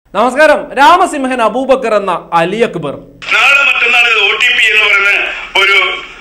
നമസ്കാരം രാമസിംഹൻ അബൂബക്കർ എന്ന അലി അക്ബർ നാളെ മറ്റന്നാൾ ഒ ടി പി എന്ന് പറയുന്ന ഒരു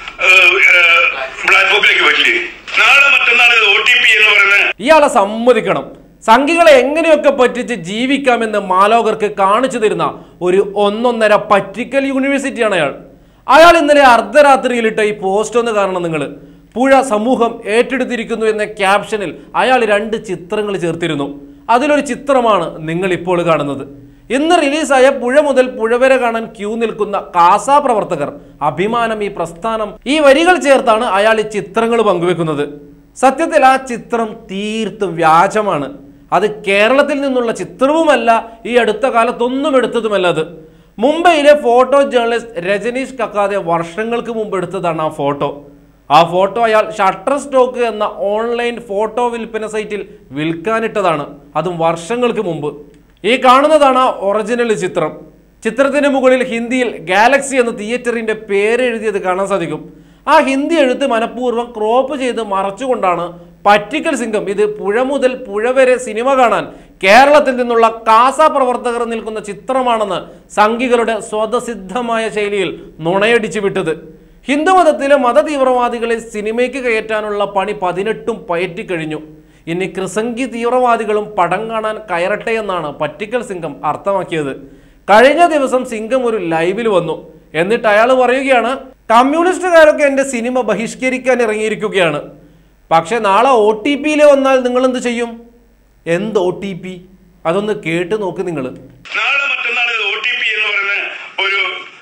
ബ്ലാക്ക് ബുക്കിലേക്ക് പറ്റില്ലേ നാളെ മറ്റന്നാൾ ഒ ടി പി എന്ന് പറയുന്ന ഇയാളെ സമ്മതിക്കണം സംഘികളെ എങ്ങനെയൊക്കെ പറ്റിച്ച് ജീവിക്കാമെന്ന് മാലോകർക്ക് കാണിച്ചു തരുന്ന ഒരു ഒന്നൊന്നര പറ്റിക്കൽ യൂണിവേഴ്സിറ്റിയാണ് അയാൾ അയാൾ ഇന്നലെ അർദ്ധരാത്രിയിലിട്ട ഈ പോസ്റ്റ് ഒന്ന് കാണണം നിങ്ങൾ പുഴ സമൂഹം ഏറ്റെടുത്തിരിക്കുന്നു എന്ന ക്യാപ്ഷനിൽ അയാൾ രണ്ട് ചിത്രങ്ങൾ ചേർത്തിരുന്നു അതിലൊരു ചിത്രമാണ് നിങ്ങൾ ഇപ്പോൾ കാണുന്നത് ഇന്ന് റിലീസായ പുഴ മുതൽ പുഴ വരെ കാണാൻ ക്യൂ നിൽക്കുന്ന കാസ പ്രവർത്തകർ അഭിമാനം ഈ പ്രസ്ഥാനം ഈ വരികൾ ചേർത്താണ് അയാൾ ഈ ചിത്രങ്ങൾ പങ്കുവെക്കുന്നത് സത്യത്തിൽ ആ ചിത്രം തീർത്തും വ്യാജമാണ് അത് കേരളത്തിൽ നിന്നുള്ള ചിത്രവുമല്ല ഈ അടുത്ത കാലത്തൊന്നും എടുത്തതുമല്ല അത് മുംബൈയിലെ ഫോട്ടോ ജേർണലിസ്റ്റ് രജനീഷ് കക്കാതെ വർഷങ്ങൾക്ക് മുമ്പ് എടുത്തതാണ് ആ ഫോട്ടോ ആ ഫോട്ടോ അയാൾ ഷട്ടർ സ്റ്റോക്ക് എന്ന ഓൺലൈൻ ഫോട്ടോ വിൽപ്പന സൈറ്റിൽ വിൽക്കാനിട്ടതാണ് അതും വർഷങ്ങൾക്ക് മുമ്പ് ഈ കാണുന്നതാണ് ആ ഒറിജിനൽ ചിത്രം ചിത്രത്തിന് മുകളിൽ ഹിന്ദിയിൽ ഗാലക്സി എന്ന തിയേറ്ററിന്റെ പേര് എഴുതിയത് കാണാൻ സാധിക്കും ആ ഹിന്ദി എഴുത്ത് മനഃപൂർവ്വം ക്രോപ്പ് ചെയ്ത് മറച്ചുകൊണ്ടാണ് പറ്റിക്കൽ സിംഗം ഇത് പുഴ മുതൽ പുഴ വരെ സിനിമ കാണാൻ കേരളത്തിൽ നിന്നുള്ള കാസ പ്രവർത്തകർ നിൽക്കുന്ന ചിത്രമാണെന്ന് സംഘികളുടെ സ്വതസിദ്ധമായ ശൈലിയിൽ നുണയടിച്ചു വിട്ടത് ഹിന്ദുമതത്തിലെ മതതീവ്രവാദികളെ സിനിമയ്ക്ക് കയറ്റാനുള്ള പണി പതിനെട്ടും പയറ്റിക്കഴിഞ്ഞു ഇനി ക്രിസംഗി തീവ്രവാദികളും പടം കാണാൻ കയറട്ടെ എന്നാണ് പറ്റിക്കൽ സിംഗം അർത്ഥമാക്കിയത് കഴിഞ്ഞ ദിവസം സിംഗം ഒരു ലൈവിൽ വന്നു എന്നിട്ട് അയാൾ പറയുകയാണ് കമ്മ്യൂണിസ്റ്റുകാരൊക്കെ എൻ്റെ സിനിമ ബഹിഷ്കരിക്കാൻ ഇറങ്ങിയിരിക്കുകയാണ് പക്ഷെ നാളെ ഒ ടി പിയിൽ വന്നാൽ നിങ്ങൾ എന്ത് ചെയ്യും എന്ത് ഒ ടി പി അതൊന്ന് കേട്ട് നോക്ക് നിങ്ങൾ നാളെ മറ്റന്നാൾ ഒ ടി പി എന്ന് പറയുന്ന ഒരു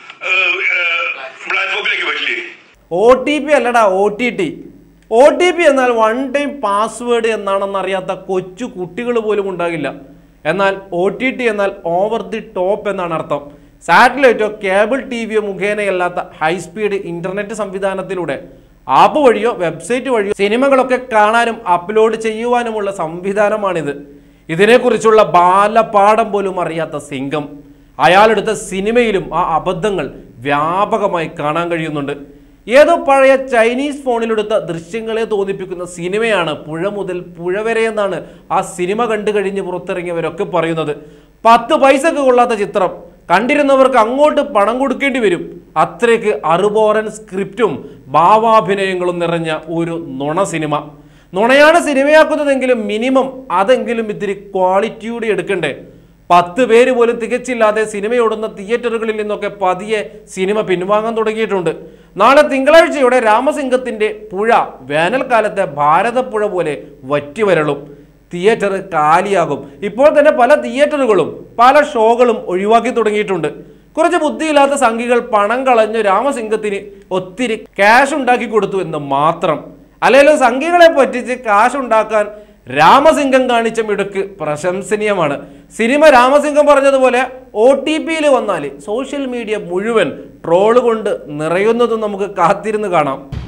ബ്ലാക്ക് ബുക്കിലേക്ക് പറ്റില്ലേ ഒ ടി പി അല്ലടാ O T T O T P എന്നാൽ വൺ ടൈം പാസ്വേഡ് എന്നാണെന്ന് അറിയാത്ത കൊച്ചു കുട്ടികൾ പോലും ഉണ്ടാകില്ല എന്നാൽ ഒ ടി ടി എന്നാൽ ഓവർ ദി ടോപ്പ് എന്നാണ് അർത്ഥം സാറ്റലൈറ്റോ കേബിൾ ടി വിയോ മുഖേനയല്ലാത്ത ഹൈസ്പീഡ് ഇന്റർനെറ്റ് സംവിധാനത്തിലൂടെ ആപ്പ് വഴിയോ വെബ്സൈറ്റ് വഴിയോ സിനിമകളൊക്കെ കാണാനും അപ്ലോഡ് ചെയ്യുവാനുമുള്ള സംവിധാനമാണിത് ഇതിനെക്കുറിച്ചുള്ള ബാലപാഠം പോലും അറിയാത്ത സിംഗം അയാളെടുത്ത സിനിമയിലും ആ അബദ്ധങ്ങൾ വ്യാപകമായി കാണാൻ കഴിയുന്നുണ്ട് ഏതോ പഴയ ചൈനീസ് ഫോണിലെടുത്ത ദൃശ്യങ്ങളെ തോന്നിപ്പിക്കുന്ന സിനിമയാണ് പുഴ മുതൽ പുഴ വരെ എന്നാണ് ആ സിനിമ കണ്ടു കഴിഞ്ഞ് പുറത്തിറങ്ങിയവരൊക്കെ പറയുന്നത് പത്ത് പൈസക്ക് കൊള്ളാത്ത ചിത്രം കണ്ടിരുന്നവർക്ക് അങ്ങോട്ട് പണം കൊടുക്കേണ്ടി വരും അത്രയ്ക്ക് അറുബോറൻ സ്ക്രിപ്റ്റും ഭാവാഭിനയങ്ങളും നിറഞ്ഞ ഒരു നുണ സിനിമ നുണയാണ് സിനിമയാക്കുന്നതെങ്കിലും മിനിമം അതെങ്കിലും ഇത്തിരി ക്വാളിറ്റിയോടെ എടുക്കണ്ടേ പത്ത് പേര് പോലും തികച്ചില്ലാതെ സിനിമയോടുന്ന തിയേറ്ററുകളിൽ നിന്നൊക്കെ പതിയെ സിനിമ പിൻവാങ്ങാൻ തുടങ്ങിയിട്ടുണ്ട് നാളെ തിങ്കളാഴ്ചയോടെ രാമസിംഗത്തിന്റെ പുഴ വേനൽക്കാലത്തെ ഭാരതപ്പുഴ പോലെ വറ്റി വരളും തിയേറ്റർ കാലിയാകും ഇപ്പോൾ തന്നെ പല തിയേറ്ററുകളും പല ഷോകളും ഒഴിവാക്കി തുടങ്ങിയിട്ടുണ്ട് കുറച്ച് ബുദ്ധിയില്ലാത്ത സംഘികൾ പണം കളഞ്ഞ് രാമസിംഗത്തിന് ഒത്തിരി ക്യാഷ് ഉണ്ടാക്കി കൊടുത്തു എന്ന് മാത്രം അല്ലെങ്കിലും സംഘികളെ പറ്റിച്ച് കാശ് ഉണ്ടാക്കാൻ രാമസിംഗം കാണിച്ച മിടുക്ക് പ്രശംസനീയമാണ് സിനിമ രാമസിംഗം പറഞ്ഞതുപോലെ ഒ ടി പിയിൽ വന്നാൽ സോഷ്യൽ മീഡിയ മുഴുവൻ ട്രോള് കൊണ്ട് നിറയുന്നതും നമുക്ക് കാത്തിരുന്ന് കാണാം